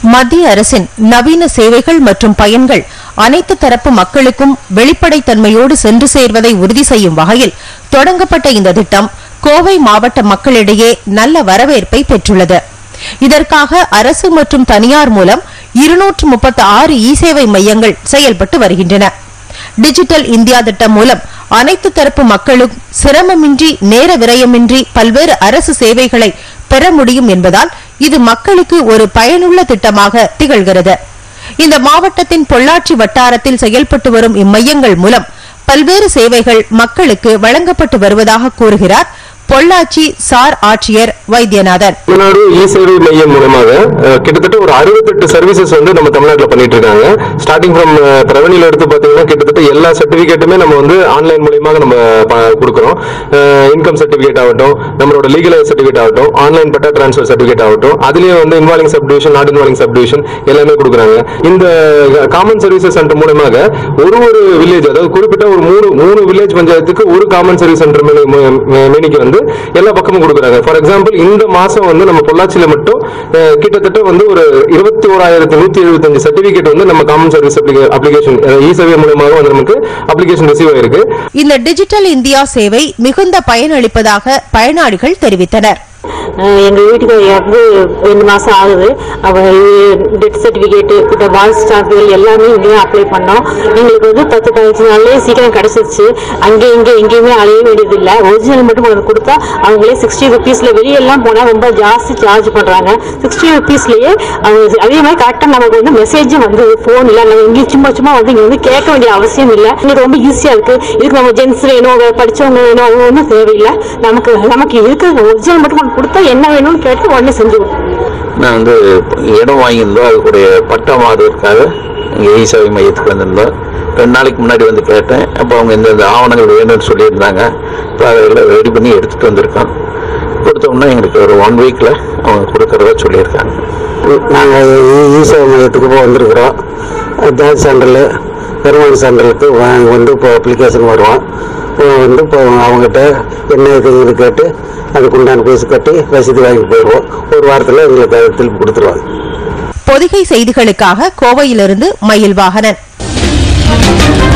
மத்திய அரசின் நவீன சேவைகள் மற்றும் பயன்கள் அனைத்து தரப்பு மக்களுக்கும் வெளிப்படைத்தன்மையோடு சென்று சேர்வதை உறுதி செய்யும் வகையில் தொடங்கப்பட்ட இந்த திட்டம் கோவை மாவட்ட மக்களிடையே நல்ல வரவேற்பை பெற்றுள்ளது இதற்காக அரசு மற்றும் தனியார் மூலம் இருநூற்று முப்பத்தி ஆறு இ சேவை மையங்கள் செயல்பட்டு வருகின்றன டிஜிட்டல் இந்தியா திட்டம் மூலம் அனைத்து தரப்பு மக்களும் சிரமமின்றி நேர விரயமின்றி பல்வேறு அரசு சேவைகளை பெற முடியும் என்பதால் இது மக்களுக்கு ஒரு பயனுள்ள திட்டமாக திகழ்கிறது இந்த மாவட்டத்தின் பொள்ளாச்சி வட்டாரத்தில் செயல்பட்டு வரும் இம்மையங்கள் மூலம் பல்வேறு சேவைகள் மக்களுக்கு வழங்கப்பட்டு வருவதாக கூறுகிறார் பொள்ளாச்சி சார் ஆட்சியர் வைத்தியநாதன் தமிழ்நாடு இ சேவை மையம் மூலமாக அஹ், கிட்டத்தட்ட ஒரு அறுபத்தெட்டு சர்வீசஸ் வந்து நம்ம தமிழ்நாட்டில் பண்ணிட்டு இருக்காங்க ஸ்டார்டிங் ஃப்ரம் ரெவன்யூல எடுத்து பார்த்தீங்கன்னா கிட்டத்தட்ட எல்லா சர்டிபிகேட்டுமே நம்ம வந்து ஆன்லைன் மூலியமாக நம்ம ப- கொடுக்குறோம் இன்கம் சர்டிபிகேட் ஆகட்டும் நம்மளோட லீகல் சர்டிபிகேட் ஆகட்டும் ஆன்லைன் பட்டா டிரான்ஸ்ஃபர் சர்டிபிகேட் ஆகட்டும் அதுலயே வந்து involving subdivision not involving subdivision எல்லாமே கொடுக்குறாங்க இந்த காமன் சர்வீசஸ் சென்டர் மூலமாக ஒரு ஒரு வில்லேஜ் அதாவது குறிப்பிட்ட ஒரு மூணு மூணு வில்லேஜ் பஞ்சாயத்துக்கு ஒரு காமன் சர்வீஸ் சென்டர் மேனிக்கு வந்து எல்லா பக்கமும் கொடுக்குறாங்க ஃபார் எக்ஸாம்பிள் இந்த மாசம் வந்து நம்ம பொள்ளாச்சியில மட்டும் அஹ், கிட்டத்தட்ட வந்து ஒரு இருபத்தி ஓராயிரத்தி நூத்தி எழுபத்தஞ்சு சர்டிபிகேட் வந்து நம்ம காமன் சர்வீஸ் அப்ளிகேஷன் இ சேவை மூலமாக வந்து நமக்கு அப்ளிகேஷன் ரிசீவ் ஆயிருக்கு இந்த டிஜிட்டல் இந்தியா சேவை மிகுந்த பயனளிப்பதாக பயனாளிகள் தெரிவித்தனர் அஹ் எங்க வீட்டுக்கு இறந்து ரெண்டு மாசம் ஆகுது அவ டெத் சர்டிபிகேட் இந்த வாய்ஸ் சான்றிதழ் எல்லாமே இங்கேயே அப்ளை பண்ணோம் எங்களுக்கு வந்து பத்து பதினஞ்சு நாள்லயே சீக்கிரம் கிடைச்சிருச்சு அங்கே இங்கே எங்கேயுமே அலைய வேண்டியது இல்லை ஒரிஜினல் மட்டும் கொண்டு வந்து கொடுத்தா அவங்களே சிக்ஸ்டி ருபீஸ்ல வெளியெல்லாம் போனா ரொம்ப ஜாஸ்தி சார்ஜ் பண்றாங்க சிக்ஸ்டி ருபீஸ்லயே அவங்க அதே மாதிரி கரெக்டா நமக்கு வந்து மெசேஜும் வந்து போன் இல்ல நம்ம இங்கே சும்மா சும்மா வந்து இங்க வந்து கேட்க வேண்டிய அவசியம் இல்லை எங்களுக்கு ரொம்ப ஈஸியா இருக்கு இதுக்கு நம்ம ஜென்ஸ் வேணும் படிச்சவங்க வேணும் அவங்க ஒன்றும் தேவையில்லை நமக்கு நமக்கு இருக்கிற ஒரிஜினல் மட்டும் கொண்டு கொடுத்தா என்ன வேணும்னு கேட்டு உடனே செஞ்சுருவோம் நான் வந்து இடம் வாங்கியிருந்தோம் அதுக்குடைய பட்டா மாறுவதற்காக இங்கே இ சேவை மையத்துக்கு வந்திருந்தோம் ரெண்டு நாளைக்கு முன்னாடி வந்து கேட்டேன் அப்போ அவங்க இந்த இந்த ஆவணங்கள் வேணும்னு சொல்லியிருந்தாங்க இப்போ அதை ரெடி பண்ணி எடுத்துகிட்டு வந்திருக்கோம் கொடுத்தோம்னா எங்களுக்கு ஒரு ஒன் வீக்கில் அவங்க கொடுக்கறதா சொல்லியிருக்காங்க நாங்கள் ஈசேவை மையத்துக்கு இப்போ வந்திருக்கிறோம் ஜாதி சென்டரில் பெருமாள் சென்டருக்கு வந்து இப்போ அப்ளிகேஷன் வருவோம் இப்போ வந்து இப்போ அவங்ககிட்ட என்ன இதுன்னு கேட்டு அதுக்கு உண்டான பீஸ் கட்டி ரசீது வாங்கி போயிடுவோம் ஒரு வாரத்தில் எங்களுக்கு அதை திருப்பி கொடுத்துருவாங்க பொதிகை செய்திகளுக்காக கோவையிலிருந்து மயில் வாகனன்